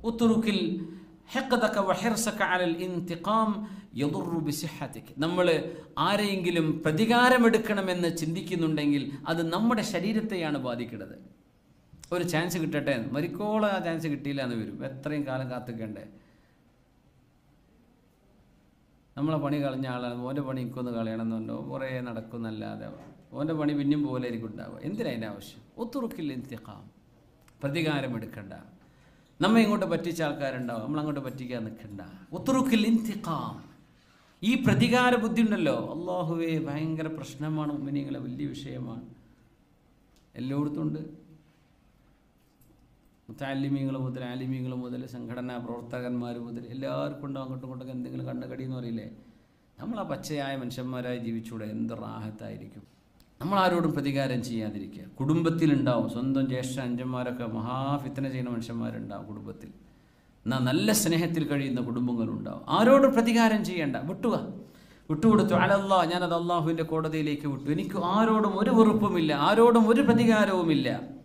ഉത്തുറുക്കിൽ ഹെക്കതക്ക വഹിർസക്ക അലൽ ഇന്തിഖാം യദുറു ബിസിഹത്തിക് നമ്മൾ ആരെയെങ്കിലും പ്രതികാരമെടുക്കണമെന്ന് ചിന്തിക്കുന്നുണ്ടെങ്കിൽ അത് നമ്മുടെ ശരീരത്തെയാണ് ബാധിക്കുന്നത് ഒരു ചാൻസ് കിട്ടട്ടെ മരിക്കോളം ആ ചാൻസ് കിട്ടിയില്ല എന്ന് വരും എത്രയും കാലം കാത്തിക്കണ്ടേ നമ്മളെ പണി കളഞ്ഞ ആളാണ് ഓൻ്റെ പണി എനിക്കൊന്ന് കളയണമെന്നുണ്ടോ കുറേ നടക്കുന്നല്ലാതെ ഓൻ്റെ പണി പിന്നെയും പോലെ ആയിരിക്കും ഉണ്ടാവുക എന്തിനാ അതിൻ്റെ ആവശ്യം ഒത്തുറുക്കില്ല എന്തിക്കാം പ്രതികാരം എടുക്കണ്ട നമ്മെ ഇങ്ങോട്ട് പറ്റിച്ച ആൾക്കാരുണ്ടാവും നമ്മൾ അങ്ങോട്ട് പറ്റിക്കാൻ നിൽക്കണ്ട ഒത്തുറുക്കിൽ ഇന്തിക്കാം ഈ പ്രതികാര ബുദ്ധി ഉണ്ടല്ലോ അള്ളാഹുവേ ഭയങ്കര പ്രശ്നമാണ് ഉമ്മിനിങ്ങളെ വലിയ വിഷയമാണ് എല്ലായിടത്തും ഉണ്ട് മുത്താലിമീങ്ങൾ മുതൽ ആലിമീങ്ങൾ മുതൽ സംഘടനാ പ്രവർത്തകന്മാർ മുതൽ എല്ലാവർക്കും ഉണ്ടാവും അങ്ങോട്ടും ഇങ്ങോട്ടൊക്കെ എന്തെങ്കിലും കണ്ണുകടി എന്ന് പറയില്ലേ നമ്മൾ ആ പച്ചയായ മനുഷ്യന്മാരായി ജീവിച്ചൂടെ എന്ത് റാഹത്തായിരിക്കും നമ്മൾ ആരോടും പ്രതികാരം ചെയ്യാതിരിക്കുക കുടുംബത്തിലുണ്ടാവും സ്വന്തം ജ്യേഷ്ഠ അഞ്ചന്മാരൊക്കെ മഹാഫിത്തന ചെയ്യുന്ന മനുഷ്യന്മാരുണ്ടാവും കുടുംബത്തിൽ എന്നാൽ നല്ല സ്നേഹത്തിൽ കഴിയുന്ന കുടുംബങ്ങളുണ്ടാവും ആരോടും പ്രതികാരം ചെയ്യണ്ട വിട്ടുക വിട്ടുകൊടുത്തു അലല്ലാ ഞാനത് അള്ളാഹുവിൻ്റെ കോടതിയിലേക്ക് വിട്ടു എനിക്ക് ആരോടും ഒരു വെറുപ്പുമില്ല ആരോടും ഒരു പ്രതികാരവുമില്ല